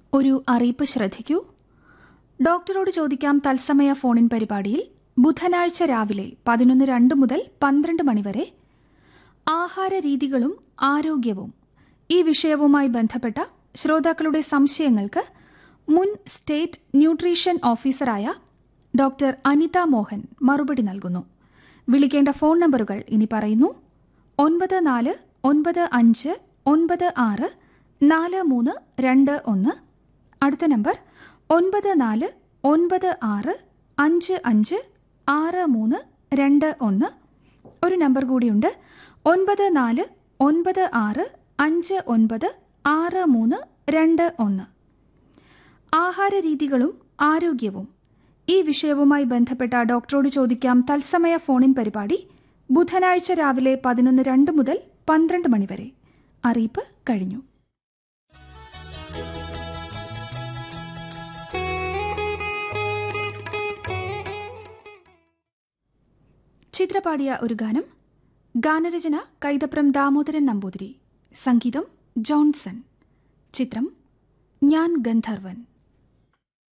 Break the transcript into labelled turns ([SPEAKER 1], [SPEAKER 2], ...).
[SPEAKER 1] ഒരു അറിയിപ്പ് ശ്രദ്ധിക്കൂ ഡോക്ടറോട് ചോദിക്കാം തത്സമയ ഫോണിൻ പരിപാടിയിൽ ബുധനാഴ്ച രാവിലെ പതിനൊന്ന് രണ്ട് മുതൽ പന്ത്രണ്ട് മണിവരെ ആഹാര രീതികളും ആരോഗ്യവും ഈ വിഷയവുമായി ബന്ധപ്പെട്ട ശ്രോതാക്കളുടെ സംശയങ്ങൾക്ക് മുൻ സ്റ്റേറ്റ് ന്യൂട്രീഷൻ ഓഫീസറായ ഡോക്ടർ അനിത മോഹൻ മറുപടി നൽകുന്നു വിളിക്കേണ്ട ഫോൺ നമ്പറുകൾ ഇനി പറയുന്നു ഒൻപത് നാല് ഒൻപത് അഞ്ച് ഒൻപത് ആറ് നാല് മൂന്ന് രണ്ട് ഒന്ന് അടുത്ത നമ്പർ ഒൻപത് നാല് ഒൻപത് ആറ് അഞ്ച് അഞ്ച് ആറ് മൂന്ന് രണ്ട് ഒന്ന് ഒരു നമ്പർ കൂടിയുണ്ട് ഒൻപത് നാല് ഒൻപത് ആറ് അഞ്ച് ഒൻപത് ആറ് മൂന്ന് രണ്ട് ഒന്ന് ആഹാര രീതികളും ആരോഗ്യവും ഈ വിഷയവുമായി ബന്ധപ്പെട്ട ഡോക്ടറോട് ചോദിക്കാം തത്സമയ ഫോണിൻ പരിപാടി ബുധനാഴ്ച രാവിലെ പതിനൊന്ന് രണ്ട് മുതൽ പന്ത്രണ്ട് മണിവരെ അറിയിപ്പ് കഴിഞ്ഞു ചിത്രപാടിയ ഒരു ഗാനം ഗാനരചന കൈതപ്രം ദാമോദരൻ നമ്പൂതിരി സംഗീതം ജോൺസൺ ചിത്രം ഞാൻ ഗന്ധർവൻ